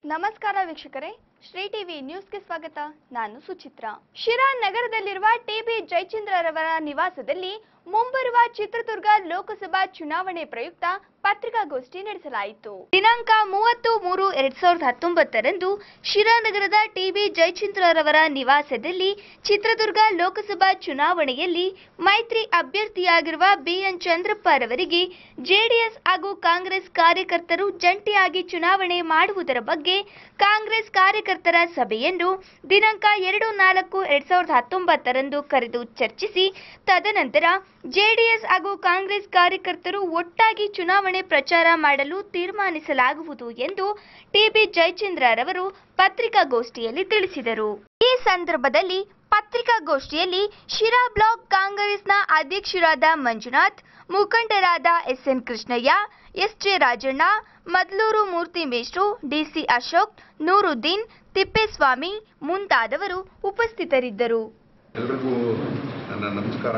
ನಮಸ್ಕಾರ ವೀಕ್ಷಕರೇ ಶ್ರೀ ಟಿವಿ ನ್ಯೂಸ್ಗೆ ಸ್ವಾಗತ ನಾನು ಸುಚಿತ್ರಾ ಶಿರಾ ನಗರದಲ್ಲಿರುವ ಟಿಬಿ ಜಯಚಂದ್ರರವರ ನಿವಾಸದಲ್ಲಿ ಮುಂಬರುವ ಚಿತ್ರದುರ್ಗ ಲೋಕಸಭಾ ಚುನಾವಣೆ ಪ್ರಯುಕ್ತ ಪತ್ರಿಕಾಗೋಷ್ಠಿ ನಡೆಸಲಾಯಿತು ದಿನಾಂಕ ಮೂವತ್ತು ಮೂರು ಎರಡ್ ಸಾವಿರದ ಹತ್ತೊಂಬತ್ತರಂದು ಶಿರಾ ನಗರದ ಟಿಬಿ ಜಯಚಂದ್ರರವರ ನಿವಾಸದಲ್ಲಿ ಚಿತ್ರದುರ್ಗ ಲೋಕಸಭಾ ಚುನಾವಣೆಯಲ್ಲಿ ಮೈತ್ರಿ ಅಭ್ಯರ್ಥಿಯಾಗಿರುವ ಬಿಎನ್ ಚಂದ್ರಪ್ಪರವರಿಗೆ ಜೆಡಿಎಸ್ ಹಾಗೂ ಕಾಂಗ್ರೆಸ್ ಕಾರ್ಯಕರ್ತರು ಜಂಟಿಯಾಗಿ ಚುನಾವಣೆ ಮಾಡುವುದರ ಬಗ್ಗೆ ಕಾಂಗ್ರೆಸ್ ಕಾರ್ಯಕರ್ತರ ಸಭೆಯನ್ನು ದಿನಾಂಕ ಎರಡು ನಾಲ್ಕು ಎರಡ್ ಸಾವಿರದ ಹತ್ತೊಂಬತ್ತರಂದು ಕರೆದು ಚರ್ಚಿಸಿ ತದನಂತರ ಜೆಡಿಎಸ್ ಹಾಗೂ ಕಾಂಗ್ರೆಸ್ ಕಾರ್ಯಕರ್ತರು ಒಟ್ಟಾಗಿ ಚುನಾವಣೆ ಪ್ರಚಾರ ಮಾಡಲು ತೀರ್ಮಾನಿಸಲಾಗುವುದು ಎಂದು ಟಿಬಿ ಜಯಚಂದ್ರರವರು ಪತ್ರಿಕಾಗೋಷ್ಠಿಯಲ್ಲಿ ತಿಳಿಸಿದರು ಈ ಸಂದರ್ಭದಲ್ಲಿ ಪತ್ರಿಕಾಗೋಷ್ಠಿಯಲ್ಲಿ ಶಿರಾ ಬ್ಲಾಕ್ ಕಾಂಗ್ರೆಸ್ನ ಅಧ್ಯಕ್ಷರಾದ ಮಂಜುನಾಥ್ ಮುಖಂಡರಾದ ಎಸ್ಎನ್ ಕೃಷ್ಣಯ್ಯ ಎಸ್ಜೆ ರಾಜಣ್ಣ ಮದ್ಲೂರು ಮೂರ್ತಿ ಮೇಷ್ಟ್ರು ಡಿಸಿ ಅಶೋಕ್ ನೂರುದ್ದೀನ್ ತಿಪ್ಪೇಸ್ವಾಮಿ ಮುಂತಾದವರು ಉಪಸ್ಥಿತರಿದ್ದರು ಎಲ್ರಿಗೂ ನನ್ನ ನಮಸ್ಕಾರ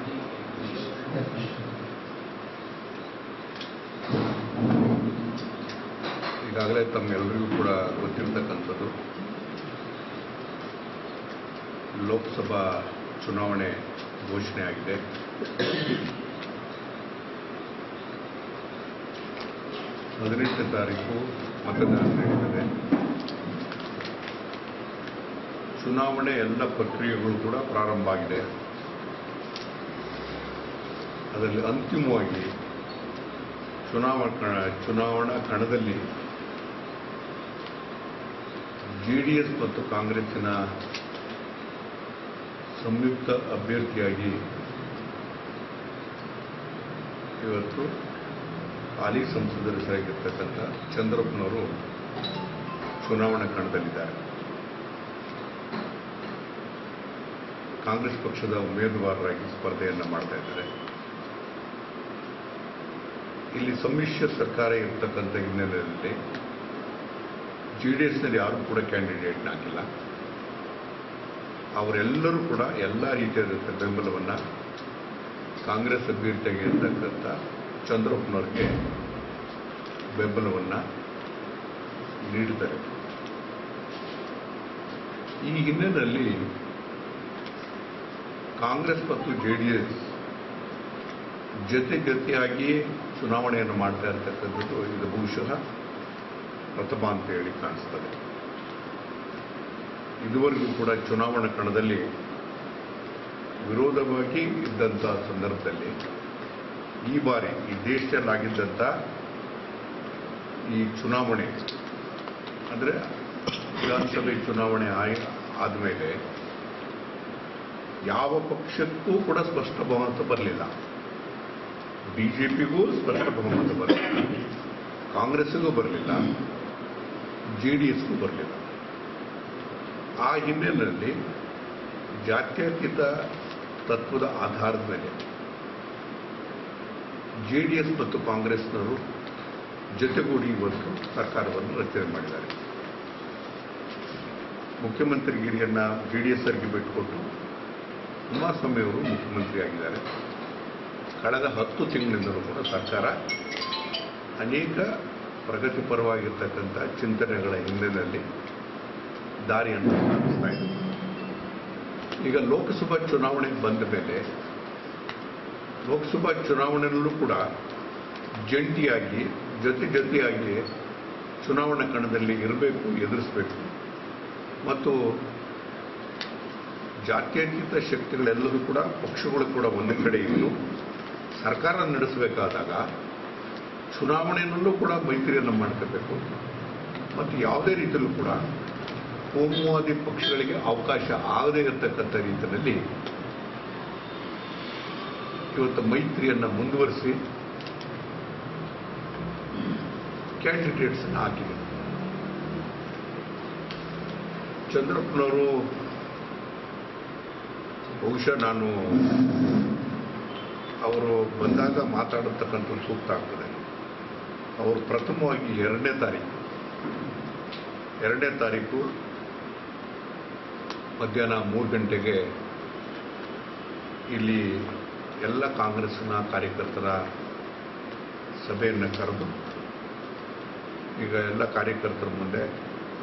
ಈಗಾಗಲೇ ತಮ್ಮೆಲ್ಲರಿಗೂ ಕೂಡ ಗೊತ್ತಿರ್ತಕ್ಕಂಥದ್ದು ಲೋಕಸಭಾ ಚುನಾವಣೆ ಘೋಷಣೆ ಆಗಿದೆ ಹದಿನೆಂಟನೇ ತಾರೀಕು ಮತದಾನ ನಡೀತದೆ ಚುನಾವಣೆ ಎಲ್ಲ ಪ್ರಕ್ರಿಯೆಗಳು ಕೂಡ ಪ್ರಾರಂಭ ಆಗಿದೆ ಅದರಲ್ಲಿ ಅಂತಿಮವಾಗಿ ಚುನಾವಣಾ ಕಣ ಚುನಾವಣಾ ಕಣದಲ್ಲಿ ಜೆ ಡಿ ಎಸ್ ಮತ್ತು ಕಾಂಗ್ರೆಸ್ಸಿನ ಸಂಯುಕ್ತ ಅಭ್ಯರ್ಥಿಯಾಗಿ ಇವತ್ತು ಹಾಲಿ ಸಂಸದರಾಗಿರ್ತಕ್ಕಂಥ ಚಂದ್ರಪ್ಪನವರು ಚುನಾವಣಾ ಕಣದಲ್ಲಿದ್ದಾರೆ ಕಾಂಗ್ರೆಸ್ ಪಕ್ಷದ ಉಮೇದುವಾರರಾಗಿ ಸ್ಪರ್ಧೆಯನ್ನು ಮಾಡ್ತಾ ಇದ್ದಾರೆ ಇಲ್ಲಿ ಸಮ್ಮಿಶ್ರ ಸರ್ಕಾರ ಇರ್ತಕ್ಕಂಥ ಹಿನ್ನೆಲೆಯಲ್ಲಿ ಜೆ ಡಿ ಎಸ್ನಲ್ಲಿ ಯಾರು ಕೂಡ ಕ್ಯಾಂಡಿಡೇಟ್ನ ಹಾಕಿಲ್ಲ ಅವರೆಲ್ಲರೂ ಕೂಡ ಎಲ್ಲ ರೀತಿಯಾದಂಥ ಬೆಂಬಲವನ್ನು ಕಾಂಗ್ರೆಸ್ ಅಭ್ಯರ್ಥಿಯಾಗಿರ್ತಕ್ಕಂಥ ಚಂದ್ರಪ್ಪನವ್ರಿಗೆ ಬೆಂಬಲವನ್ನು ನೀಡಿದ್ದಾರೆ ಈ ಹಿನ್ನೆಲೆಯಲ್ಲಿ ಕಾಂಗ್ರೆಸ್ ಮತ್ತು ಜೆ ಡಿ ಎಸ್ ಜೊತೆ ಜೊತೆಯಾಗಿ ಚುನಾವಣೆಯನ್ನು ಮಾಡ್ತಾ ಇರ್ತಕ್ಕಂಥದ್ದು ಇದು ಬಹುಶಃ ಪ್ರಥಮ ಅಂತ ಹೇಳಿ ಕಾಣಿಸ್ತದೆ ಇದುವರೆಗೂ ಕೂಡ ಚುನಾವಣಾ ಕಣದಲ್ಲಿ ವಿರೋಧವಾಗಿ ಇದ್ದಂಥ ಸಂದರ್ಭದಲ್ಲಿ ಈ ಬಾರಿ ಈ ದೇಶದಲ್ಲಿ ಆಗಿದ್ದಂಥ ಈ ಚುನಾವಣೆ ಅಂದರೆ ವಿಧಾನಸಭೆ ಚುನಾವಣೆ ಆಯ್ ಆದಮೇಲೆ ಯಾವ ಪಕ್ಷಕ್ಕೂ ಕೂಡ ಸ್ಪಷ್ಟ ಬಹುಮತ ಬರಲಿಲ್ಲ ಬಿಜೆಪಿಗೂ ಸ್ಪಷ್ಟ ಬಹುಮತ ಬರಲಿಲ್ಲ ಕಾಂಗ್ರೆಸ್ಸಿಗೂ ಬರಲಿಲ್ಲ ಜೆ ಡಿ ಎಸ್ಗೂ ಬರಲಿಲ್ಲ ಆ ಹಿನ್ನೆಲೆಯಲ್ಲಿ ಜಾತ್ಯತೀತ ತತ್ವದ ಆಧಾರದ ಮೇಲೆ ಜೆ ಡಿ ಎಸ್ ಮತ್ತು ಕಾಂಗ್ರೆಸ್ನವರು ಜೊತೆಗೂಡಿ ಇವತ್ತು ಸರ್ಕಾರವನ್ನು ರಚನೆ ಮಾಡಿದ್ದಾರೆ ಮುಖ್ಯಮಂತ್ರಿಗಿರಿಯನ್ನು ಜೆ ಡಿ ಎಸ್ ಅವರಿಗೆ ಬಿಟ್ಟುಕೊಟ್ಟು ಕುಮಾರಸ್ವಾಮಿ ಅವರು ಮುಖ್ಯಮಂತ್ರಿ ಆಗಿದ್ದಾರೆ ಕಳೆದ ಹತ್ತು ತಿಂಗಳಿಂದಲೂ ಕೂಡ ಸರ್ಕಾರ ಅನೇಕ ಪ್ರಗತಿಪರವಾಗಿರ್ತಕ್ಕಂಥ ಚಿಂತನೆಗಳ ಹಿನ್ನೆಲೆಯಲ್ಲಿ ದಾರಿಯನ್ನು ಸಾಗಿಸ್ತಾ ಇದೆ ಈಗ ಲೋಕಸಭಾ ಚುನಾವಣೆ ಬಂದ ಮೇಲೆ ಲೋಕಸಭಾ ಚುನಾವಣೆಯಲ್ಲೂ ಕೂಡ ಜಂಟಿಯಾಗಿ ಜೊತೆ ಜೊತೆಯಾಗಿ ಚುನಾವಣಾ ಕಣದಲ್ಲಿ ಇರಬೇಕು ಎದುರಿಸಬೇಕು ಮತ್ತು ಜಾತ್ಯತೀತ ಶಕ್ತಿಗಳೆಲ್ಲರೂ ಕೂಡ ಪಕ್ಷಗಳು ಕೂಡ ಒಂದು ಕಡೆ ಇದ್ದು ಸರ್ಕಾರ ನಡೆಸಬೇಕಾದಾಗ ಚುನಾವಣೆಯಲ್ಲೂ ಕೂಡ ಮೈತ್ರಿಯನ್ನು ಮಾಡ್ಕೋಬೇಕು ಮತ್ತು ಯಾವುದೇ ರೀತಿಯಲ್ಲೂ ಕೂಡ ಕೋಮುವಾದಿ ಪಕ್ಷಗಳಿಗೆ ಅವಕಾಶ ಆಗದೇ ಇರತಕ್ಕಂಥ ರೀತಿಯಲ್ಲಿ ಇವತ್ತು ಮೈತ್ರಿಯನ್ನು ಮುಂದುವರಿಸಿ ಕ್ಯಾಂಡಿಡೇಟ್ಸನ್ನು ಹಾಕಿದೆ ಚಂದ್ರಪ್ಪನವರು ಬಹುಶಃ ನಾನು ಅವರು ಬಂದಾಗ ಮಾತಾಡತಕ್ಕಂಥ ಸೂಕ್ತ ಆಗ್ತದೆ ಅವರು ಪ್ರಥಮವಾಗಿ ಎರಡನೇ ತಾರೀಕು ಎರಡನೇ ತಾರೀಕು ಮಧ್ಯಾಹ್ನ ಮೂರು ಗಂಟೆಗೆ ಇಲ್ಲಿ ಎಲ್ಲ ಕಾಂಗ್ರೆಸ್ನ ಕಾರ್ಯಕರ್ತರ ಸಭೆಯನ್ನು ಕರೆದು ಈಗ ಎಲ್ಲ ಕಾರ್ಯಕರ್ತರ ಮುಂದೆ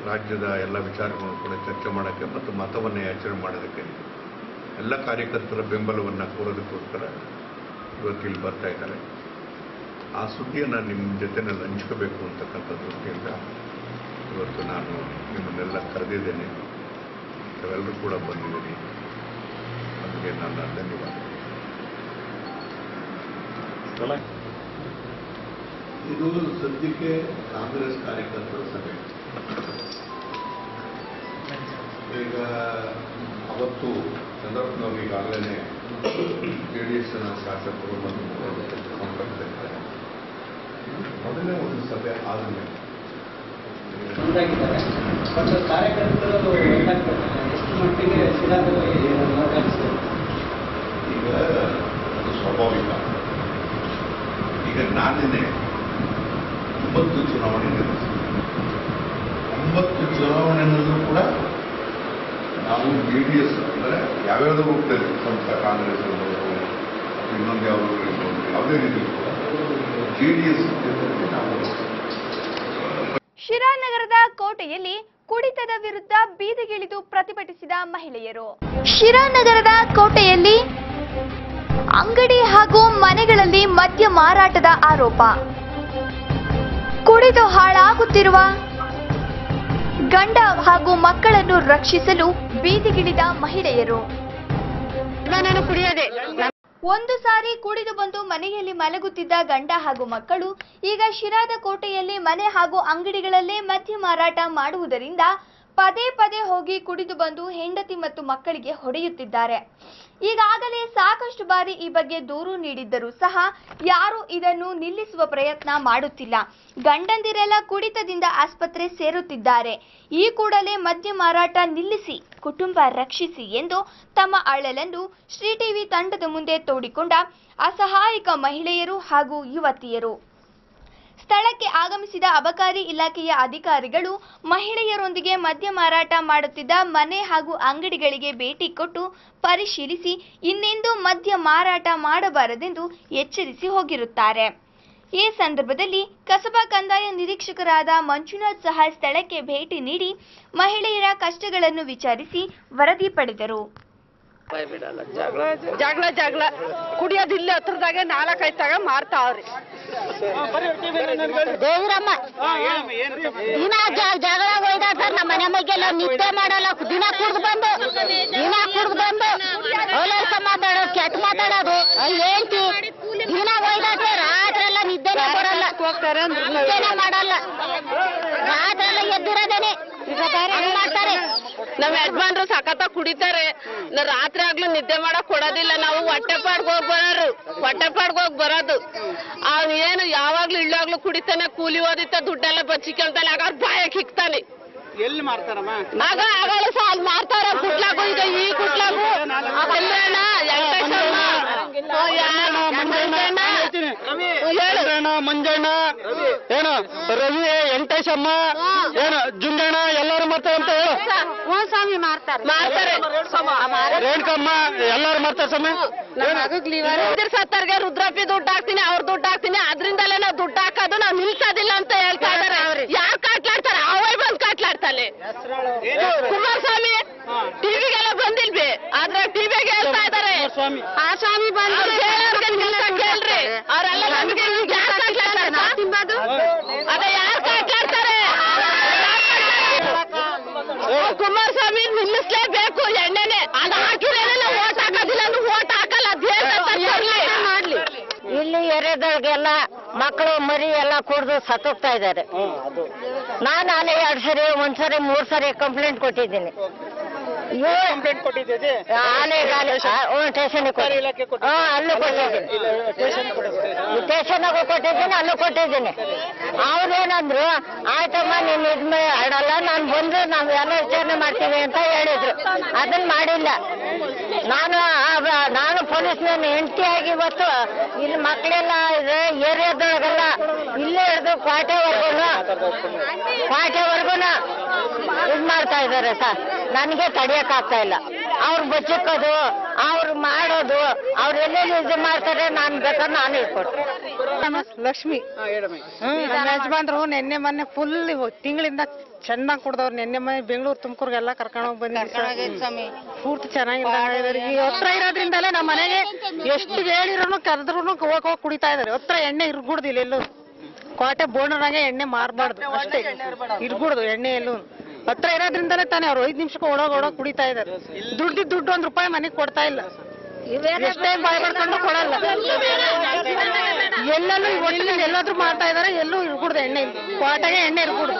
ರಾಜ್ಯದ ಎಲ್ಲ ವಿಚಾರಗಳನ್ನು ಕೂಡ ಚರ್ಚೆ ಮಾಡೋಕ್ಕೆ ಮತ್ತು ಮತವನ್ನು ಯಾಚನೆ ಮಾಡೋದಕ್ಕೆ ಎಲ್ಲ ಕಾರ್ಯಕರ್ತರ ಬೆಂಬಲವನ್ನು ಕೋರೋದಕ್ಕೋಸ್ಕರ ಇವತ್ತು ಇಲ್ಲಿ ಬರ್ತಾ ಇದ್ದಾರೆ ಆ ಸುದ್ದಿಯನ್ನು ನಿಮ್ಮ ಜೊತೆನಲ್ಲಿ ಹಂಚ್ಕೋಬೇಕು ಅಂತಕ್ಕಂಥ ದೃಷ್ಟಿಯಿಂದ ಇವತ್ತು ನಾನು ನಿಮ್ಮನ್ನೆಲ್ಲ ಕರೆದಿದ್ದೇನೆ ತಾವೆಲ್ಲರೂ ಕೂಡ ಬಂದಿದ್ದೀರಿ ಅದಕ್ಕೆ ನನ್ನ ಧನ್ಯವಾದ ಇದು ಸದ್ಯಕ್ಕೆ ಕಾಂಗ್ರೆಸ್ ಕಾರ್ಯಕರ್ತರ ಸಭೆ ಈಗ ಅವತ್ತು ಚಂದ್ರಪ್ಪನವರು ಈಗಾಗಲೇ ಜೆ ಡಿ ಎಸ್ನ ಶಾಸಕರು ಮತ್ತು ಸಂಪರ್ಕದಲ್ಲಿದ್ದಾರೆ ಮೊದಲನೇ ಒಂದು ಸಭೆ ಆದಮೇಲೆ ಮುಂದಾಗಿದ್ದಾರೆ ಬಟ್ ಕಾರ್ಯಕರ್ತರು ಒಟ್ಟಾಗ್ತಾರೆ. ಎಷ್ಟು ಮಟ್ಟಿಗೆ ಶಿರಾದಲ್ಲಿ ಮಾತಾಡಿಸ್ತಾರೆ ಈಗ ಅದು ಸ್ವಾಭಾವಿಕ ಈಗ ನಾನಿನ್ನೆ ಒಂಬತ್ತು ಚುನಾವಣೆ ನಡೆಸಿದ್ದೆ ಒಂಬತ್ತು ಚುನಾವಣೆಯಲ್ಲೂ ಕೂಡ ನಾವು ಬಿ ಡಿ ಎಸ್ ಅಂದರೆ ಯಾವ್ಯಾವುದೋ ರೂಪದಲ್ಲಿ ಸಂಸ್ಥೆ ಕಾಂಗ್ರೆಸ್ ಇರ್ಬೋದು ಇನ್ನೊಂದು ಯಾವುದೋ ಇರ್ಬೋದು ಯಾವುದೇ ರೀತಿ ಕೂಡ ಜೆ ಡಿ ಎಸ್ ನಾವು ಶಿರಾನಗರದ ಕೋಟೆಯಲ್ಲಿ ಕುಡಿತದ ವಿರುದ್ಧ ಬೀದಿಗಿಳಿದು ಪ್ರತಿಭಟಿಸಿದ ಮಹಿಳೆಯರು ಶಿರಾನಗರದ ಕೋಟೆಯಲ್ಲಿ ಅಂಗಡಿ ಹಾಗೂ ಮನೆಗಳಲ್ಲಿ ಮದ್ಯ ಮಾರಾಟದ ಆರೋಪ ಕುಡಿದು ಹಾಳಾಗುತ್ತಿರುವ ಗಂಡ ಹಾಗೂ ಮಕ್ಕಳನ್ನು ರಕ್ಷಿಸಲು ಬೀದಿಗಿಳಿದ ಮಹಿಳೆಯರು ನಾನು ಕುಡಿಯೋದೆ ಒಂದು ಸಾರಿ ಕುಡಿದು ಬಂದು ಮನೆಯಲ್ಲಿ ಮಲಗುತ್ತಿದ್ದ ಗಂಡ ಹಾಗೂ ಮಕ್ಕಳು ಈಗ ಶಿರಾದ ಕೋಟೆಯಲ್ಲಿ ಮನೆ ಹಾಗೂ ಅಂಗಡಿಗಳಲ್ಲೇ ಮದ್ಯ ಮಾರಾಟ ಮಾಡುವುದರಿಂದ ಪದೇ ಪದೇ ಹೋಗಿ ಕುಡಿದು ಬಂದು ಹೆಂಡತಿ ಮತ್ತು ಮಕ್ಕಳಿಗೆ ಹೊಡೆಯುತ್ತಿದ್ದಾರೆ ಈಗಾಗಲೇ ಸಾಕಷ್ಟು ಬಾರಿ ಈ ಬಗ್ಗೆ ದೂರು ನೀಡಿದ್ದರೂ ಸಹ ಯಾರೂ ಇದನ್ನು ನಿಲ್ಲಿಸುವ ಪ್ರಯತ್ನ ಮಾಡುತ್ತಿಲ್ಲ ಗಂಡಂದಿರೆಲ್ಲ ಕುಡಿತದಿಂದ ಆಸ್ಪತ್ರೆ ಸೇರುತ್ತಿದ್ದಾರೆ ಈ ಕೂಡಲೇ ಮದ್ಯ ಮಾರಾಟ ನಿಲ್ಲಿಸಿ ಕುಟುಂಬ ರಕ್ಷಿಸಿ ಎಂದು ತಮ್ಮ ಅಳಲನ್ನು ಶ್ರೀ ಟಿವಿ ತಂಡದ ಮುಂದೆ ತೋಡಿಕೊಂಡ ಅಸಹಾಯಕ ಮಹಿಳೆಯರು ಹಾಗೂ ಯುವತಿಯರು ಸ್ಥಳಕ್ಕೆ ಆಗಮಿಸಿದ ಅಬಕಾರಿ ಇಲಾಖೆಯ ಅಧಿಕಾರಿಗಳು ಮಹಿಳೆಯರೊಂದಿಗೆ ಮದ್ಯ ಮಾರಾಟ ಮಾಡುತ್ತಿದ್ದ ಮನೆ ಹಾಗೂ ಅಂಗಡಿಗಳಿಗೆ ಭೇಟಿ ಕೊಟ್ಟು ಪರಿಶೀಲಿಸಿ ಇನ್ನೆಂದೂ ಮದ್ಯ ಮಾರಾಟ ಮಾಡಬಾರದೆಂದು ಎಚ್ಚರಿಸಿ ಹೋಗಿರುತ್ತಾರೆ ಈ ಸಂದರ್ಭದಲ್ಲಿ ಕಸಬಾ ಕಂದಾಯ ನಿರೀಕ್ಷಕರಾದ ಮಂಜುನಾಥ್ ಸಹ ಸ್ಥಳಕ್ಕೆ ಭೇಟಿ ನೀಡಿ ಮಹಿಳೆಯರ ಕಷ್ಟಗಳನ್ನು ವಿಚಾರಿಸಿ ವರದಿ ಪಡೆದರು ಬಿಡಲ್ಲ ಜಗಳ ಜಗಳ ಜಗಳ ಕುಡಿಯೋದು ಇಲ್ಲಿ ಹತ್ರದಾಗೆ ನಾಲ್ಕೈದು ತಗ ಮಾರ್ತಾವ್ರಿ ದೇವಿರಮ್ಮ ದಿನ ಜ- ಜಗಳ ಒಯ್ದಾಡ್ತಾರೆ ನಮ್ಮ ಮನೆ ಮೈಗೆಲ್ಲ ನಿದ್ದೆ ಮಾಡಲ್ಲ ದಿನ ಕುಡ್ದು ಬಂದು ದಿನ ಕುಡ್ದು ಬಂದು ಒಳ್ಳೆಸ ಮಾತಾಡೋದು ಕೆಟ್ಟ ಮಾತಾಡೋದು ಹೇಳ್ತಿ ದಿನ ಒಯ್ದಾಡ್ರೆ ರಾತ್ರಿ ಎಲ್ಲ ನಿದ್ದೆನೇ ಬರಲ್ಲ ಹೋಗ್ತಾರೆ ನಿದ್ದೆನೇ ಮಾಡಲ್ಲ ರಾತ್ರಿ ಎಲ್ಲ ಎದ್ದಿರೋದೇನೆ ಹಂಗ್ ಮಾಡ್ತಾರೆ ನಮ್ ಯಜಮಾನ್ರು ಸಖತ ಕುಡಿತಾರೆ ನ ರಾತ್ರಿ ಆಗ್ಲೂ ನಿದ್ದೆ ಮಾಡಕ್ ಕೊಡೋದಿಲ್ಲ ನಾವು ಹೊಟ್ಟೆ ಪಾಡ್ಗ್ ಹೋಗ್ ಬರೋರು ಹೊಟ್ಟೆ ಪಾಡ್ಗ್ ಹೋಗ್ ಬರೋದು ಅವ್ನು ಏನು ಯಾವಾಗ್ಲೂ ಇಳ್ಳಾಗ್ಲೂ ಕುಡಿತಾನೆ ಕೂಲಿ ಓದಿತ್ತ ದುಡ್ಡೆಲ್ಲ ಬಚ್ಚಿಕೊಂತಾನೆ ಆಗ ಅವ್ರ ಬಾಯಕ್ ಹಿಕ್ತಾನೆ ಎಲ್ಲಿ ಮಾರ್ತಾರಮ್ಮ ಆಗ ಆಗಲೂ ಸಹ ಅಲ್ಲಿ ಮಾರ್ತಾರ ಕುಟ್ಲಾಗು ಈಗ ಈ ಕುಟ್ಲಾಗು ಅಲ್ಲಣ್ಣ ವೆಂಕಟೇಶಮ್ಮ ಮಂಜಣ್ಣ ಮಂಜಣ್ಣ ಹೇಳು ಮಂಜಣ್ಣ ಮಂಜಣ್ಣ ಏನು ರವಿ ವೆಂಕಟೇಶಮ್ಮ ಏನು ಜುಂಗಣ್ಣ ಎಲ್ಲರೂ ಮಾಡ್ತಾರೆ ಅಂತ ಹೇಳು ಹ್ಞೂ ಸ್ವಾಮಿ ಮಾಡ್ತಾರೆ ಮಾಡ್ತಾರೆ ರೇಣುಕಮ್ಮ ಎಲ್ಲರೂ ಮಾಡ್ತಾರೆ ಸ್ವಾಮಿ ಇದ್ರ ಸತ್ತರ್ಗೆ ರುದ್ರಪ್ಪಿ ದುಡ್ಡು ಹಾಕ್ತೀನಿ ಅವ್ರ ದುಡ್ಡು ಹಾಕ್ತೀನಿ ಅದ್ರಿಂದಲೇ ನಾವು ದುಡ್ಡು ಹಾಕೋದು ನಾವು ನಿಲ್ಸೋದಿಲ್ಲ ಅಂತ ಹೇಳ್ತಾ ಇದಾರೆ ಯಾರು ಕಾಟ್ಲಾಡ್ತಾರೆ ಅವೈ ಬಂದ್ ಕಾಟ್ಲಾಡ್ತಾನೆ ಕುಮಾರಸ್ವಾಮಿ ಟಿವಿಗೆಲ್ಲ ಬಂದಿಲ್ವಿ ಆದ್ರೆ ಟಿವಿಗೆ ಹೇಳ್ತಾ ಇದಾರೆ ಸ್ವಾಮಿ ಆ ಸ್ವಾಮಿ ಬಂದು ಅವ್ರ್ ಹೇಳೋರ್ಗೆ ನಿಲ್ಸಕ್ ಹೇಳ್ರಿ ಅವರೆಲ್ಲ ನಮ್ಗೆ ಯಾರು ಕಾಟ್ಲಾಡ್ತಾರೆ ಅದೇ ಯಾರು ಕಾಟ್ಲಾಡ್ತಾರೆ ಕುಮಾರಸ್ವಾಮಿ ನಿಲ್ಲಿಸ್ಲೇಬೇಕು ಎಣ್ಣೆನೆ ಅದು ಹಾಕಿದ್ರೆ ನಾವು ಓಟ್ ಹಾಕೋದಿಲ್ಲ ಅಂದ್ರೆ ಓಟ್ ಹಾಕಲ್ಲ ಅದೇನ್ ಮಾಡ್ಲಿ ಇಲ್ಲಿ ಎರೆದೊಳಗೆಲ್ಲ ಮಕ್ಕಳು ಮರಿ ಎಲ್ಲ ಕುಡಿದು ಸತ್ತೋಗ್ತಾ ಇದ್ದಾರೆ ನಾನು ಅಲ್ಲೇ ಎರಡು ಸರಿ ಒಂದ್ ಸರಿ ಮೂರ್ ಸರಿ ಕಂಪ್ಲೇಂಟ್ ಕೊಟ್ಟಿದ್ದೀನಿ ಕಂಪ್ಲೇಂಟ್ ಕೊಟ್ಟಿದ್ದೆ ಆನೆಗಾಲಿ ಸ್ಟೇಷನ್ ಇಲಾಖೆ ಕೊಟ್ಟಿದ್ದೀರಾ? ಹಾ ಅಲ್ಲೂ ಕೊಟ್ಟಿದ್ದೀನಿ ಸ್ಟೇಷನ್ಗೂ ಕೊಟ್ಟಿದ್ದೀನಿ ಅಲ್ಲೂ ಕೊಟ್ಟಿದ್ದೀನಿ ಅವ್ರೇನಂದ್ರು ಆಯ್ತಮ್ಮ ನೀನ್ ಇದ್ಮೇ ಆಡಲ್ಲ ನಾನು ಬಂದು ನಾವು ಎಲ್ಲ ವಿಚಾರಣೆ ಮಾಡ್ತೀವಿ ಅಂತ ಹೇಳಿದ್ರು ಅದನ್ನ ಮಾಡಿಲ್ಲ ನಾನು ಆ- ನಾನು ಪೊಲೀಸ್ ನನ್ನ ಹೆಂಡತಿಯಾಗಿ ಇವತ್ತು ಇಲ್ಲಿ ಮಕ್ಕಳೆಲ್ಲ ಇದೆ ಏರಿಯಾದೊಳಗೆಲ್ಲ ಇಲ್ಲೇ ಹಿಡಿದು ಕೋಟೆವರೆಗೂ ಕೋಟೆವರೆಗೂ ಇದ್ ಮಾಡ್ತಾ ಇದ್ದಾರೆ ಸರ್ ನನಗೆ ತಡಿಯಕ್ ಆಗ್ತಾ ಇಲ್ಲ ಅವ್ರು ಬಚ್ಚಿಕ್ಕೋದು ಅವ್ರು ಮಾಡೋದು ಅವ್ರು ಎಲ್ಲೆಲ್ಲಿ ಇದು ಮಾಡ್ತಾರೆ ನಾನು ಬೇಕಾದ್ರೆ ನಾನು ಹೇಳ್ಕೊಡ್ತೀನಿ ಲಕ್ಷ್ಮಿ ನಮ್ಮ ಯಜಮಾನ್ರು ನಿನ್ನೆ ಮೊನ್ನೆ ಫುಲ್ ತಿಂಗಳಿಂದ ಚೆನ್ನಾಗಿ ಕುಡ್ದವ್ರು ನಿನ್ನೆ ಮೊನ್ನೆ ಬೆಂಗಳೂರು ತುಮಕೂರ್ಗೆಲ್ಲ ಕರ್ಕೊಂಡು ಹೋಗಿ ಬಂದಿದ್ದೀವಿ ಪೂರ್ತಿ ಚೆನ್ನಾಗಿಲ್ಲ ಈ ಹತ್ರ ಇರೋದ್ರಿಂದಲೇ ನಮ್ಮ ಮನೆಗೆ ಎಷ್ಟು ಹೇಳಿದ್ರು ಕರೆದ್ರು ಹೋಗಿ ಹೋಗಿ ಕುಡಿತಾ ಇದಾರೆ ಹತ್ರ ಎಣ್ಣೆ ಇರ್ಗುಡ್ದಿಲ್ಲ ಎಲ್ಲೂ ಕೋಟೆ ಬೋಣರಾಗೆ ಎಣ್ಣೆ ಮಾರಬಾರ್ದು ಅಷ್ಟೇ ಇರ್ಗುಡ್ದು ಎಣ್ಣೆ ಎಲ್ಲೂ ಹತ್ರ ಇರೋದ್ರಿಂದಲೇ ತಾನೇ ಅವ್ರು ಐದ್ ನಿಮಿಷಕ್ಕೆ ಓಡೋಗ್ ಓಡೋಗ್ ಕುಡಿತಾ ಇದಾರೆ ದುಡ್ಡಿದ್ ದುಡ್ಡು ಒಂದ್ ರೂಪಾಯಿ ಮನೆಗೆ ಕೊಡ್ತಾ ಇಲ್ಲ ಎಷ್ಟೇ ಬಾಯ್ ಮಾಡ್ಕೊಂಡು ಕೊಡಲ್ಲ ಎಲ್ಲೆಲ್ಲೂ ಈ ಒಟ್ಟಿನಲ್ಲಿ ಎಲ್ಲಾದ್ರೂ ಮಾಡ್ತಾ ಇದಾರೆ ಎಲ್ಲೂ ಇರ್ಕೂಡ್ದು ಎಣ್ಣೆ ಕೋಟೆಗೆ ಎಣ್ಣೆ ಇರ್ಕೂಡ್ದು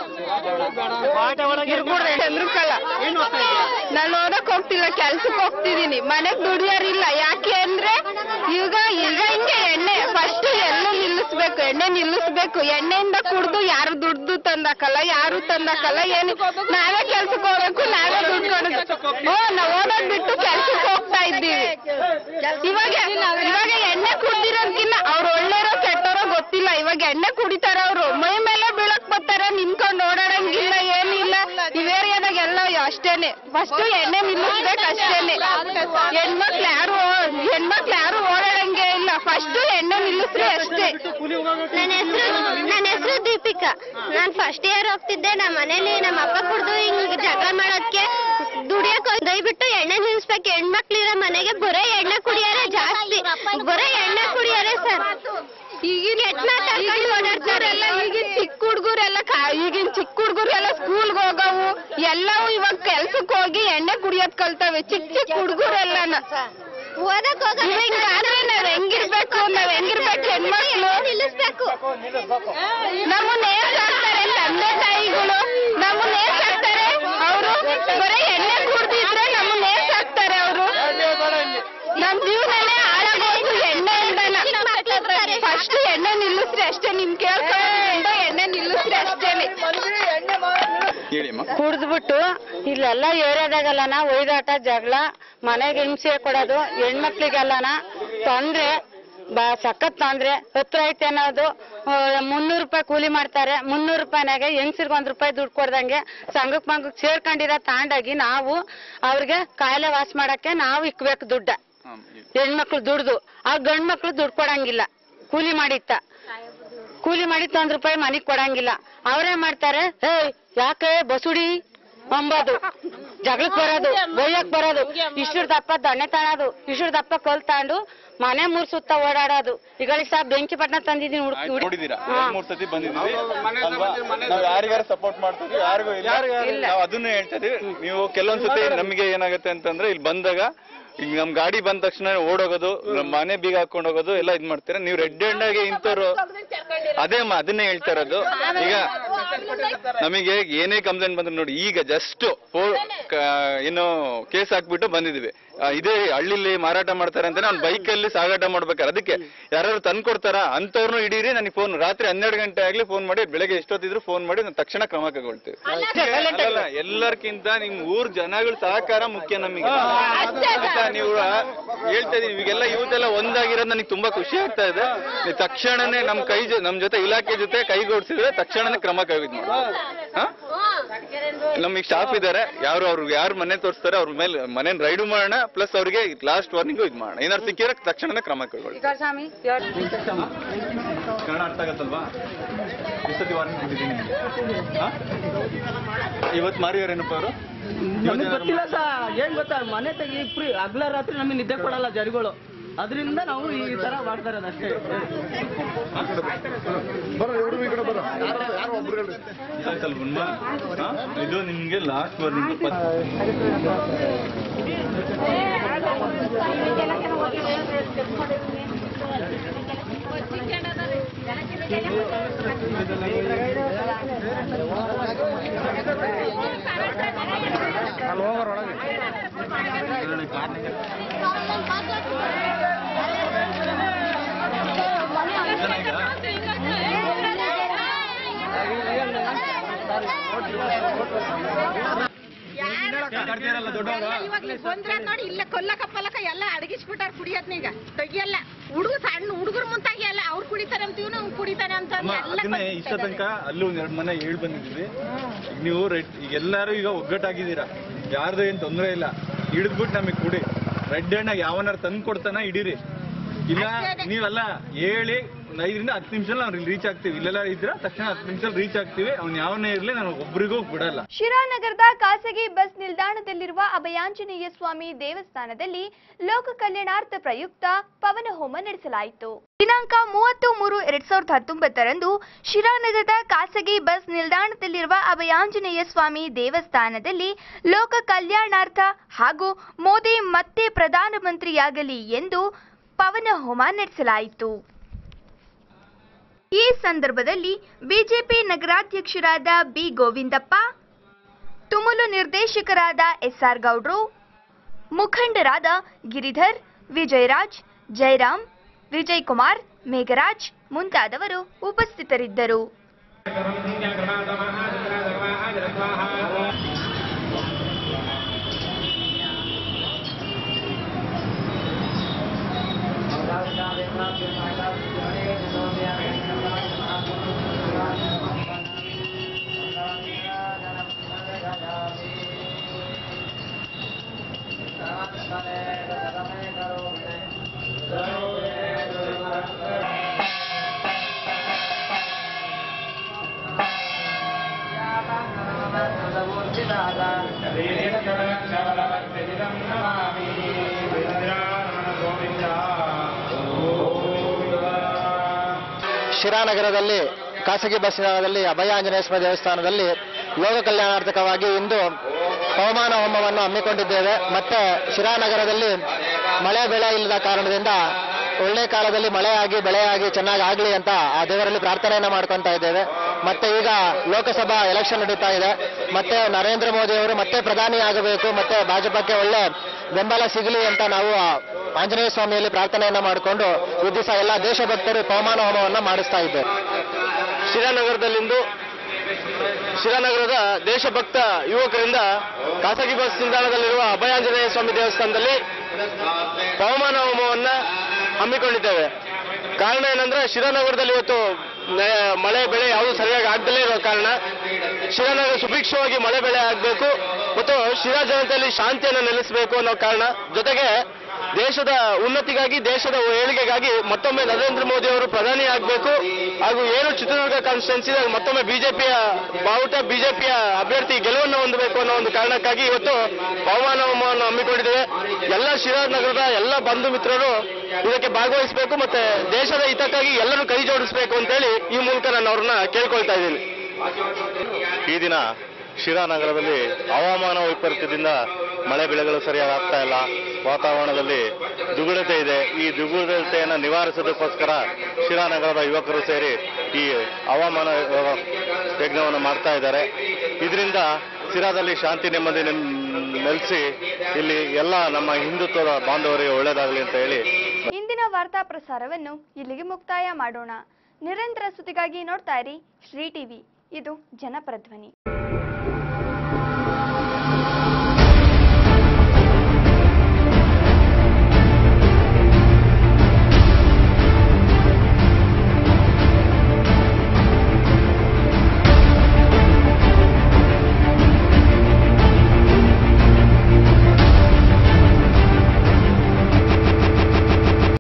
ಇರ್ಕೂಡ್ದು ಚಂದ್ರಕಲ್ಲ ನಾನು ಓದಕ್ ಹೋಗ್ತಿಲ್ಲ ಕೆಲ್ಸಕ್ಕೆ ಹೋಗ್ತಿದೀನಿ ಮನೆಗ್ ದುಡಿಯೋರಿಲ್ಲ ಯಾಕೆ ಅಂದ್ರೆ ಈಗ ಈಗ ಹಿಂಗೆ ಎಣ್ಣೆ ಫಸ್ಟ್ ಎಲ್ಲ ನಿಲ್ಲಿಸ್ಬೇಕು ಎಣ್ಣೆ ನಿಲ್ಲಿಸ್ಬೇಕು ಎಣ್ಣೆಯಿಂದ ಕುಡ್ದು ಯಾರು ದುಡ್ದು ತಂದಾಕಲ್ಲ ಯಾರು ತಂದಾಕಲ್ಲ ಏನು ನಾವೇ ಕೆಲ್ಸಕ್ಕೆ ಹೋಗ್ಬೇಕು ನಾವೇ ದುಡ್ಡು ಕೊಡೋದು ಹ್ಞೂ ನಾವ್ ಓದೋದ್ ಬಿಟ್ಟು ಕೆಲ್ಸಕ್ಕೆ ಹೋಗ್ತಾ ಇದ್ದೀವಿ ಇವಾಗ ಇವಾಗ ಎಣ್ಣೆ ಕುಡ್ದಿರೋದ್ಕಿನ್ನ ಅವ್ರು ಒಳ್ಳೆಯರೋ ಕೆಟ್ಟೋರೋ ಗೊತ್ತಿಲ್ಲ ಇವಾಗ ಎಣ್ಣೆ ಕುಡಿತಾರ ಅವ್ರು ಮೈ ಮೇಲೆ ಬೀಳಕ್ ಬರ್ತಾರೆ ನಿಂತ್ಕೊಂಡು ಓಡಾಡಂಗಿಲ್ಲ ಏನಿಲ್ಲ ಇವ್ ಏರಿಯಾದಾಗ ಎಲ್ಲ ಅಷ್ಟೇನೆ ಫಸ್ಟ್ ಎಣ್ಣೆ ನಿಲ್ಲಿಸ್ಬೇಕು ಅಷ್ಟೇನೆ ಹೆಣ್ಮಕ್ಳು ಯಾರು ಹೆಣ್ಮಕ್ಳು ಯಾರು ಓಡಾಡಂಗೆ ಇಲ್ಲ ಫಸ್ಟ್ ಎಣ್ಣೆ ನಿಲ್ಲಿಸ್ರಿ ಅಷ್ಟೇ ನನ್ನ ಹೆಸರು ನನ್ನ ಹೆಸರು ದೀಪಿಕಾ ನಾನ್ ಫಸ್ಟ್ ಇಯರ್ ಹೋಗ್ತಿದ್ದೆ ನಮ್ಮ ಮನೇಲಿ ನಮ್ಮ ಅಪ್ಪ ಕುಡ್ದು ಹಿಂಗ್ ಜಗಳ ಮಾಡೋದಕ್ಕೆ ದುಡಿಯಕ್ ಹೋಗ್- ದಯವಿಟ್ಟು ಎಣ್ಣೆ ನಿಲ್ಸ್ಬೇಕು ಹೆಣ್ಮಕ್ಳು ಇರೋ ಮನೆಗೆ ಬರೇ ಎಣ್ಣೆ ಕುಡಿಯಾರೆ ಜಾಸ್ತಿ ಬರೇ ಎಣ್ಣೆ ಕುಡಿಯಾರೆ ಸರ್ ಈಗಿನ ಓಡಾಡ್ತಾರೆಲ್ಲ ಈಗಿನ ಚಿಕ್ಕ ಹುಡುಗರೆಲ್ಲ ಈಗಿನ ಚಿಕ್ಕ ಹುಡುಗರೆಲ್ಲ ಸ್ಕೂಲ್ಗೆ ಹೋಗವು ಎಲ್ಲವೂ ಇವಾಗ ಕೆಲ್ಸಕ್ಕೆ ಹೋಗಿ ಎಣ್ಣೆ ಕುಡಿಯೋದ್ ಕಲ್ತವೆ ಚಿಕ್ಕ ಚಿಕ್ಕ ಹುಡುಗರೆಲ್ಲನ ಓದಕ್ ಹಿಂಗಾದ್ರೆ ನಾವ್ ಹೆಂಗಿರ್ಬೇಕು ನಾವ್ ಹೆಂಗಿರ್ಬೇಕು ಹೆಣ್ಮಕ್ಳು ನಿಲ್ಲಿಸ್ಬೇಕು ನಮ್ಮನ್ನ ನೇಸಾಕ್ತಾರೆ ತಂದೆ ತಾಯಿಗಳು ನಮ್ಮನ್ನ ನೇಸಾಕ್ತಾರೆ ಅವರು ಬರೀ ಎಣ್ಣೆ ಕುಡ್ದಿದ್ರೆ ನಮ್ಮನ್ನ ನೇಸಾಕ್ತಾರೆ ಅವರು ನಮ್ ಜೀವನನೇ ಹಾಳಾಗೋಯ್ತು ಎಣ್ಣೆಯಿಂದನ ಫಸ್ಟ್ ಎಣ್ಣೆ ನಿಲ್ಲಿಸ್ರಿ ಅಷ್ಟೇ ನಿಮ್ ಕೇಳ್ಕೊಂಡು ಎಣ್ಣೆ ನಿಲ್ಲಿಸ್ರಿ ಅಷ್ಟೇನೆ ಕುಡ್ದ್ಬಿಟ್ಟು ಇಲ್ಲೆಲ್ಲ ಏರಿಯಾದಾಗೆಲ್ಲನ ಒಯ್ದಾಟ ಜಗಳ ಮನೆಗೆ ಹಿಂಸೆ ಕೊಡೋದು ಹೆಣ್ಮಕ್ಳಿಗೆಲ್ಲನ ತೊಂದ್ರೆ ಬಾ ಸಖತ್ ತೊಂದ್ರೆ ಹತ್ರ ಐತೆ ಅನ್ನೋದು ಮುನ್ನೂರು ರೂಪಾಯಿ ಕೂಲಿ ಮಾಡ್ತಾರೆ ಮುನ್ನೂರು ರೂಪಾಯಿನಾಗೆ ಹೆಂಗ್ಸಿರ್ಗೆ ಒಂದ್ ರೂಪಾಯಿ ದುಡ್ಡು ಕೊಡ್ದಂಗೆ ಸಂಘಕ್ ಮಂಗಕ್ ಸೇರ್ಕೊಂಡಿರೋ ತಾಂಡಾಗಿ ನಾವು ಅವ್ರಿಗೆ ಕಾಯಿಲೆ ವಾಸ ಮಾಡಕ್ಕೆ ನಾವು ಇಕ್ಬೇಕು ದುಡ್ಡ ಹೆಣ್ಮಕ್ಳು ದುಡ್ದು ಆ ಗಂಡ್ ಮಕ್ಳು ದುಡ್ಡು ಕೊಡಂಗಿಲ್ಲ ಕೂಲಿ ಮಾಡಿತ್ತ ಕೂಲಿ ಮಾಡಿತ್ತು ಒಂದ್ ರೂಪಾಯಿ ಮನಿಗ್ ಕೊಡಂಗಿಲ್ಲ ಅವ್ರೇ ಮಾಡ್ತಾರೆ ಹೇ ಯಾಕೆ ಬಸುಡಿ ಅಂಬೋದು ಜಗಳಕ್ ಬರೋದು ಬೈಯಕ್ ಬರೋದು ಇಷ್ಟ್ರ ದಪ್ಪ ದಣ್ಣೆ ತಾಣೋದು ಇಷ್ಟ್ರ ದಪ್ಪ ಕಲ್ ತಾಂಡು ಮನೆ ಮೂರ್ ಸುತ್ತ ಓಡಾಡೋದು ಈಗ ಸಹ ಬೆಂಕಿ ಪಟ್ನ ತಂದಿದೀನಿ ಹುಡ್ಕ್- ಹುಡ್ಕ್- ನೋಡಿದೀರಾ ಹಾ. ಎರಡ್ ಮೂರ್ ಸತಿ ಬಂದಿದ್ದೀವಿ ಅಲ್ವಾ ನಾವ್ ಯಾರಿಗಾರ ಸಪೋರ್ಟ್ ಮಾಡ್ತೀವಿ ಯಾರಿಗೂ ಇಲ್ಲ ನಾವು ಅದನ್ನು ಹೇಳ್ತಾ ಇದೀವಿ ನೀವು ಕೆಲವೊಂದ್ ಸತಿ ನಮಗೆ ಏನಾಗುತ್ತೆ ಅಂತಂದ್ರೆ ಇಲ್ಲಿ ಬಂದಾಗ ಈಗ ನಮ್ ಗಾಡಿ ಬಂದ ತಕ್ಷಣ ಓಡೋಗೋದು ನಮ್ ಮನೆ ಬೀಗ ಹಾಕೊಂಡ್ ಹೋಗೋದು ಎಲ್ಲ ಇದ್ ಮಾಡ್ತೀರಾ ನೀವು ರೆಡ್ ಹ್ಯಾಂಡ್ ಆಗಿ ಇಂಥವ್ರು ಅದೇ ಅಮ್ಮ ಅದನ್ನೇ ಹೇಳ್ತಾ ಇರೋದು ಈಗ ನಮಗೆ ಏನೇ ಕಂಪ್ಲೇಂಟ್ ಬಂದ್ರೆ ನೋಡಿ ಈಗ ಜಸ್ಟ್ ಏನು ಕೇಸ್ ಹಾಕ್ಬಿಟ್ಟು ಬಂದಿದೀವಿ ಆ, ಇದೇ ಹಳ್ಳಿಲಿ ಮಾರಾಟ ಮಾಡ್ತಾರೆ ಅಂತ ನಾನು ಬೈಕ್ ಅಲ್ಲಿ ಸಾಗಾಟ ಮಾಡ್ಬೇಕಾರೆ ಅದಕ್ಕೆ ಯಾರು ತಂದು ಕೊಡ್ತಾರ ಅಂತವ್ರನ್ನು ಹಿಡೀರಿ ನನಗೆ ಫೋನ್ ರಾತ್ರಿ ಹನ್ನೆರಡು ಗಂಟೆ ಆಗ್ಲಿ ಫೋನ್ ಮಾಡಿ ಬೆಳಗ್ಗೆ ಎಷ್ಟೊತ್ತಿದ್ರು ಫೋನ್ ಮಾಡಿ ನಾನು ತಕ್ಷಣ ಕ್ರಮ ಕೈಗೊಳ್ತೀವಿ ಅಲ್ಲ, ಎಲ್ಲರ್ಕಿಂತ ನಿಮ್ ಊರ್ ಜನಗಳ ಸಹಕಾರ ಮುಖ್ಯ ನಮಗೆ ಆಯ್ತಾ? ನೀವು ಹೇಳ್ತಾ ಇದೀನಿ ಇವಾಗೆಲ್ಲ ಇವತ್ತೆಲ್ಲ ಒಂದಾಗಿರೋದು ನನಗೆ ತುಂಬಾ ಖುಷಿ ಆಗ್ತಾ ಇದೆ ನೀವು ತಕ್ಷಣನೇ ನಮ್ ಕೈ ಜೊ- ನಮ್ ಜೊತೆ ಇಲಾಖೆ ಜೊತೆ ಕೈಗೂಡಿಸಿದ್ರೆ ತಕ್ಷಣನೇ ಕ್ರಮ ಕೈಗೊಳ್ಳಿ ನಮಗೆ ಸ್ಟಾಫ್ ಇದಾರೆ ಯಾರು ಅವ್ರು ಯಾರು ಮನೆ ತೋರಿಸ್ತಾರೆ ಅವ್ರ ಮೇಲೆ ಮನೆ ರೈಡು ಮಾಡೋಣ ಪ್ಲಸ್ ಅವ್ರಿಗೆ ಲಾಸ್ಟ್ ವಾರ್ನಿಂಗು ಇದು ಮಾಡೋಣ ಏನಾದ್ರು ಸಿಕ್ಕಿದ್ರೆ ತಕ್ಷಣನೇ ಕ್ರಮ ಕೈಗೊಳ್ಳಿ ಈಗ ಸ್ವಾಮಿ ಹೇಳ್- ಕನ್ನಡ ಅರ್ಥ ಆಗತ್ತಲ್ವಾ ಎಷ್ಟೊತ್ತಿ ವಾರ್ನಿಂಗ್ ಕೊಟ್ಟಿದ್ದೀನಿ ಇವತ್ತು ಮಾರಿಯಾರೇನಪ್ಪ ಅವರು ನಮಗೆ ಗೊತ್ತಿಲ್ಲ ಸಾ ಏನ್ ಗೊತ್ತಾ ಮನೆ ತೆಗಿ ಫ್ರೀ ಹಗ್ಲ ರಾತ್ರಿ ನಮಗೆ ನಿದ್ದೆ ಕೊಡಲ್ಲ ಜರಿಗಳು ಅದರಿಂದ ನಾವು ಈ ತರ ಮಾಡ್ತಾ ಇರೋದು ಅಷ್ಟೇ ಆಯ್ತಲ್ವಾ ಹಾ? ಇದು ನಿಮ್ಗೆ ಲಾಸ್ಟ್ ವಾರ್ನಿಂಗ್ ಬಂದ್ರೆ ನೋಡಿ ಇಲ್ಲ ಕೊಲ್ಲಕ ಪಲ್ಲಕ ಎಲ್ಲ ಅಡಗಿಸ್ಬಿಟ್ಟಾರ ಕುಡಿಯೋದ್ನೀಗ ತೆಗಿಯಲ್ಲ ಹುಡುಗ ಸಣ್ಣ ಹುಡುಗರು ಮುಂತಾಗಿ ಎಲ್ಲ ಅವ್ರು ಕುಡಿತಾರೆ ಅಂತೀವಿ ನಾವು ಕುಡಿತಾರೆ ಅಂತ ಅಮ್ಮ ಅದನ್ನೇ ಇಷ್ಟ ತನಕ ಅಲ್ಲೂ ಒಂದ್ ಎರಡ್ ಮನೆ ಹೇಳ್ ಬಂದಿದ್ವಿ ಈಗ ನೀವು ರೆಡ್ ಈಗ ಎಲ್ಲಾರು ಈಗ ಒಗ್ಗಟ್ಟಾಗಿದ್ದೀರಾ ಯಾರ್ದು ಏನ್ ತೊಂದ್ರೆ ಇಲ್ಲ ಹಿಡಿದ್ಬಿಟ್ಟು ನಮಗೆ ಕುಡಿ ರೆಡ್ ಹ್ಯಾಂಡ್ ಯಾವನಾರು ತಂದು ಕೊಡ್ತಾನ ಹಿಡೀರಿ ಇಲ್ಲ ನೀವೆಲ್ಲ ಹೇಳಿ ಒಂದ್ ಐದರಿಂದ ಹತ್ತು ನಿಮಿಷ ನಾವು ರೀಚ್ ಆಗ್ತೀವಿ ಇಲ್ಲೆಲ್ಲ ಇದ್ರೆ ತಕ್ಷಣ ಹತ್ತು ನಿಮಿಷ ರೀಚ್ ಆಗ್ತೀವಿ ಅವ್ನು ಯಾವನೇ ಇರ್ಲಿ ನಾನು ಒಬ್ರಿಗೂ ಬಿಡಲ್ಲ ಶಿರಾನಗರದ ಖಾಸಗಿ ಬಸ್ ನಿಲ್ದಾಣದಲ್ಲಿರುವ ಅಭಯಾಂಜನೇಯ ಸ್ವಾಮಿ ದೇವಸ್ಥಾನದಲ್ಲಿ ಲೋಕ ಕಲ್ಯಾಣಾರ್ಥ ಪ್ರಯುಕ್ತ ಪವನ ಹೋಮ ನಡೆಸಲಾಯಿತು ದಿನಾಂಕ ಮೂವತ್ತು ಮೂರು ಎರಡ್ ಸಾವಿರದ ಹತ್ತೊಂಬತ್ತರಂದು ಶಿರಾನಗರದ ಖಾಸಗಿ ಬಸ್ ನಿಲ್ದಾಣದಲ್ಲಿರುವ ಅಭಯಾಂಜನೇಯ ಸ್ವಾಮಿ ದೇವಸ್ಥಾನದಲ್ಲಿ ಲೋಕ ಕಲ್ಯಾಣಾರ್ಥ ಹಾಗೂ ಮೋದಿ ಮತ್ತೆ ಪ್ರಧಾನಮಂತ್ರಿಯಾಗಲಿ ಎಂದು ಪವನ ಹೋಮ ನಡೆಸಲಾಯಿತು ಈ ಸಂದರ್ಭದಲ್ಲಿ ಬಿಜೆಪಿ ನಗರಾಧ್ಯಕ್ಷರಾದ ಬಿ ಗೋವಿಂದಪ್ಪ ತುಮುಲು ನಿರ್ದೇಶಕರಾದ ಎಸ್ಆರ್ ಗೌಡ್ರು ಮುಖಂಡರಾದ ಗಿರಿಧರ್ ವಿಜಯರಾಜ್ ಜಯರಾಮ್ ವಿಜಯ್ ಕುಮಾರ್ ಮೇಘರಾಜ್ ಮುಂತಾದವರು ಉಪಸ್ಥಿತರಿದ್ದರು ಶಿರಾನಗರದಲ್ಲಿ ಖಾಸಗಿ ಬಸ್ ನಿಲ್ದಾಣದಲ್ಲಿ ಅಭಯ ಆಂಜನೇಯ ಸ್ವಾಮಿ ದೇವಸ್ಥಾನದಲ್ಲಿ ಲೋಕ ಕಲ್ಯಾಣಾರ್ಥಕವಾಗಿ ಇಂದು ಹವಾಮಾನ ಹೋಮವನ್ನು ಹಮ್ಮಿಕೊಂಡಿದ್ದೇವೆ ಮತ್ತೆ ಶಿರಾನಗರದಲ್ಲಿ ಮಳೆ ಬೆಳೆ ಇಲ್ಲದ ಕಾರಣದಿಂದ ಒಳ್ಳೆ ಕಾಲದಲ್ಲಿ ಮಳೆಯಾಗಿ ಬೆಳೆಯಾಗಿ ಚೆನ್ನಾಗಿ ಆಗಲಿ ಅಂತ ಆ ದೇವರಲ್ಲಿ ಪ್ರಾರ್ಥನೆಯನ್ನ ಮಾಡ್ಕೊಂತಾ ಇದ್ದೇವೆ ಮತ್ತೆ ಈಗ ಲೋಕಸಭಾ ಎಲೆಕ್ಷನ್ ನಡೀತಾ ಇದೆ ಮತ್ತೆ ನರೇಂದ್ರ ಮೋದಿ ಅವರು ಮತ್ತೆ ಪ್ರಧಾನಿ ಆಗಬೇಕು ಮತ್ತೆ ಭಾಜಪಕ್ಕೆ ಒಳ್ಳೆ ಬೆಂಬಲ ಸಿಗಲಿ ಅಂತ ನಾವು ಆ ಆಂಜನೇಯ ಸ್ವಾಮಿಯಲ್ಲಿ ಪ್ರಾರ್ಥನೆಯನ್ನ ಮಾಡಿಕೊಂಡು ಈ ದಿವಸ ಎಲ್ಲ ದೇಶಭಕ್ತರು ಪವಮಾನ ಹೋಮವನ್ನ ಮಾಡಿಸ್ತಾ ಇದ್ದೇವೆ ಶಿರಾನಗರದಲ್ಲಿಂದು ಶಿರಾನಗರದ ದೇಶಭಕ್ತ ಯುವಕರಿಂದ ಖಾಸಗಿ ಬಸ್ ನಿಲ್ದಾಣದಲ್ಲಿರುವ ಅಭಯಾಂಜನೇಯ ಸ್ವಾಮಿ ದೇವಸ್ಥಾನದಲ್ಲಿ ಪವಮಾನ ಹೋಮವನ್ನ ಹಮ್ಮಿಕೊಂಡಿದ್ದೇವೆ ಕಾರಣ ಏನಂದ್ರೆ ಶಿರಾನಗರದಲ್ಲಿ ಇವತ್ತು ನೆ- ಮಳೆ ಬೆಳೆ ಯಾವುದು ಸರಿಯಾಗಿ ಆಗ್ದಲೇ ಇರೋ ಕಾರಣ ಶಿರಾನಗರ ಸುಭಿಕ್ಷವಾಗಿ ಮಳೆ ಬೆಳೆ ಆಗಬೇಕು ಮತ್ತು ಶಿರಾ ಜನತೆಯಲ್ಲಿ ಶಾಂತಿಯನ್ನು ನೆಲೆಸಬೇಕು ಅನ್ನೋ ಕಾರಣ ಜೊತೆಗೆ ದೇಶದ ಉನ್ನತಿಗಾಗಿ ದೇಶದ ಏಳಿಗೆಗಾಗಿ ಮತ್ತೊಮ್ಮೆ ನರೇಂದ್ರ ಮೋದಿ ಅವರು ಪ್ರಧಾನಿ ಆಗಬೇಕು ಹಾಗೂ ಏನು ಚಿತ್ರದುರ್ಗ ಕಾನ್ಸ್ಟಿಟ್ಯೂನ್ಸಿ ಮತ್ತೊಮ್ಮೆ ಬಿಜೆಪಿಯ ಬಾವುಟ ಬಿಜೆಪಿಯ ಅಭ್ಯರ್ಥಿ ಗೆಲುವನ್ನು ಹೊಂದಬೇಕು ಅನ್ನೋ ಒಂದು ಕಾರಣಕ್ಕಾಗಿ ಇವತ್ತು ಪವಮಾನ ಹೋಮವನ್ನು ಹಮ್ಮಿಕೊಂಡಿದ್ದೇವೆ ಎಲ್ಲ ಶಿರಾನಗರದ ಎಲ್ಲ ಬಂಧು ಮಿತ್ರರು ಇದಕ್ಕೆ ಭಾಗವಹಿಸಬೇಕು ಮತ್ತೆ ದೇಶದ ಹಿತಕ್ಕಾಗಿ ಎಲ್ಲರೂ ಕೈ ಜೋಡಿಸಬೇಕು ಅಂತೇಳಿ ಈ ಮೂಲಕ ನಾನು ಅವ್ರನ್ನ ಕೇಳ್ಕೊಳ್ತಾ ಇದ್ದೀನಿ ಈ ದಿನ ಶಿರಾನಗರದಲ್ಲಿ ಹವಾಮಾನ ವೈಪರೀತ್ಯದಿಂದ ಮಳೆ ಬೆಳೆಗಳು ಸರಿಯಾಗಿ ಆಗ್ತಾ ಇಲ್ಲ ವಾತಾವರಣದಲ್ಲಿ ದುಗುಡತೆ ಇದೆ ಈ ದುಗುಡತೆಯನ್ನು ನಿವಾರಿಸೋದಕ್ಕೋಸ್ಕರ ಶಿರಾನಗರದ ಯುವಕರು ಸೇರಿ ಈ ಹವಾಮಾನ ಆ, ಯಜ್ಞವನ್ನು ಮಾಡ್ತಾ ಇದ್ದಾರೆ ಇದರಿಂದ ಶಿರಾದಲ್ಲಿ ಶಾಂತಿ ನೆಮ್ಮದಿ ನೆಮ್- ನೆಲೆಸಿ ಇಲ್ಲಿ ಎಲ್ಲ ನಮ್ಮ ಹಿಂದುತ್ವದ ಬಾಂಧವರಿಗೆ ಒಳ್ಳೆಯದಾಗಲಿ ಅಂತ ಹೇಳಿ ಇಂದಿನ ವಾರ್ತಾ ಪ್ರಸಾರವನ್ನು ಇಲ್ಲಿಗೆ ಮುಕ್ತಾಯ ಮಾಡೋಣ ನಿರಂತರ ಸುದ್ದಿಗಾಗಿ ನೋಡ್ತಾ ಇರಿ ಶ್ರೀ ಟಿವಿ ಇದು ಜನಪರ ಧ್ವನಿ